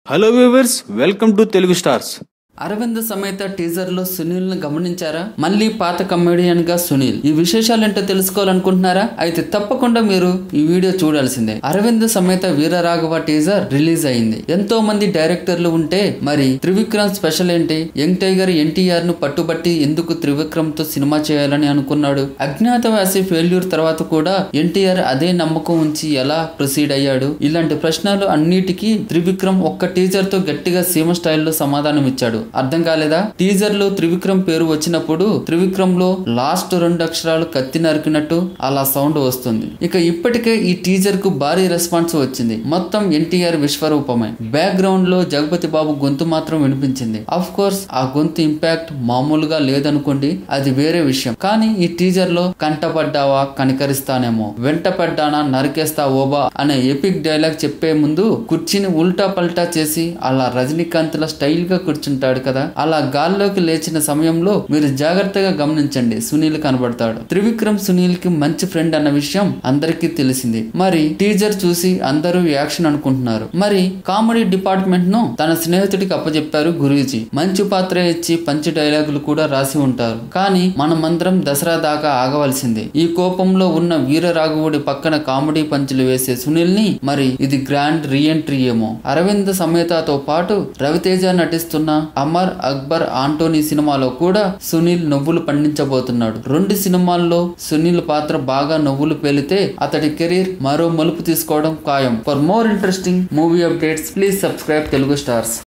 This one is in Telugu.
hello viewers welcome to Telugu stars Aravind Sametha teaser లో సునీల్ ను గమనించారా మళ్ళీ పాత కమెడియన్ గా సునీల్ ఈ విశేషాలేంటో తెలుసుకోవాలనుకుంటున్నారా అయితే తప్పకుండా మీరు ఈ వీడియో చూడాల్సిందే అరవింద్ సమేత వీరరాఘవ టీజర్ రిలీజ్ అయింది ఎంతో మంది డైరెక్టర్లు ఉంటే మరి త్రివిక్రమ్ స్పెషల్ ఏంటి యంగ్ టైగర్ ఎన్టీఆర్ ను పట్టుబట్టి ఎందుకు త్రివిక్రమ్ తో సినిమా చేయాలని అనుకున్నాడు అజ్ఞాతవాసి ఫెయిల్యూర్ తర్వాత కూడా ఎన్టీఆర్ అదే నమ్మకం ఉంచి ఎలా ప్రొసీడ్ అయ్యాడు ఇలాంటి ప్రశ్నలు అన్నిటికీ త్రివిక్రమ్ ఒక్క టీజర్ తో గట్టిగా సీమ స్టైల్లో సమాధానం ఇచ్చాడు అర్థం కాలేదా టీజర్ లో త్రివిక్రమ్ పేరు వచ్చినప్పుడు త్రివిక్రమ్ లో లాస్ట్ రెండు అక్షరాలు కత్తి నరికినట్టు అలా సౌండ్ వస్తుంది ఇక ఇప్పటికే ఈ టీజర్ కు భారీ రెస్పాన్స్ వచ్చింది మొత్తం ఎన్టీఆర్ విశ్వరూపమే బ్యాక్గ్రౌండ్ లో జగపతి బాబు గొంతు మాత్రం వినిపించింది అఫ్ కోర్స్ ఆ గొంతు ఇంపాక్ట్ మామూలుగా లేదనుకోండి అది వేరే విషయం కానీ ఈ టీజర్ లో కంటపడ్డావా కనికరిస్తానేమో వెంట పడ్డానా నరికేస్తా ఓబా అనే ఎపిక్ డైలాగ్ చెప్పే ముందు కుర్చీని ఉల్టా పల్టా చేసి అలా రజనీకాంత్ లా స్టైల్ గా కూర్చుంటాడు కదా అలా గాల్లోకి లేచిన సమయంలో మీరు జాగ్రత్తగా గమనించండి సునీల్ కనబడతాడు త్రివిక్రమ్ సునీల్ కి మంచి ఫ్రెండ్ అన్న విషయం అందరికీ తెలిసింది మరి టీజర్ చూసి అందరూ యాక్షన్ అనుకుంటున్నారు మరి కామెడీ డిపార్ట్మెంట్ ను తన స్నేహితుడికి అప్పచెప్పారు గురూజీ మంచి పాత్ర ఇచ్చి పంచి డైలాగులు కూడా రాసి ఉంటారు కానీ మనమందరం దసరా దాకా ఆగవలసిందే ఈ కోపంలో ఉన్న వీర రాఘవుడి పక్కన కామెడీ పంచులు వేసే సునీల్ ని మరి ఇది గ్రాండ్ రీఎంట్రీ ఏమో అరవింద్ సమేతతో పాటు రవితేజ నటిస్తున్న అమర్ అక్బర్ ఆంటోనీ సినిమాలో కూడా సునీల్ నవ్వులు పండించబోతున్నాడు రెండు సినిమాల్లో సునీల్ పాత్ర బాగా నవ్వులు పేలితే అతడి కెరీర్ మరో మలుపు తీసుకోవడం ఖాయం for more interesting movie updates please subscribe Telugu stars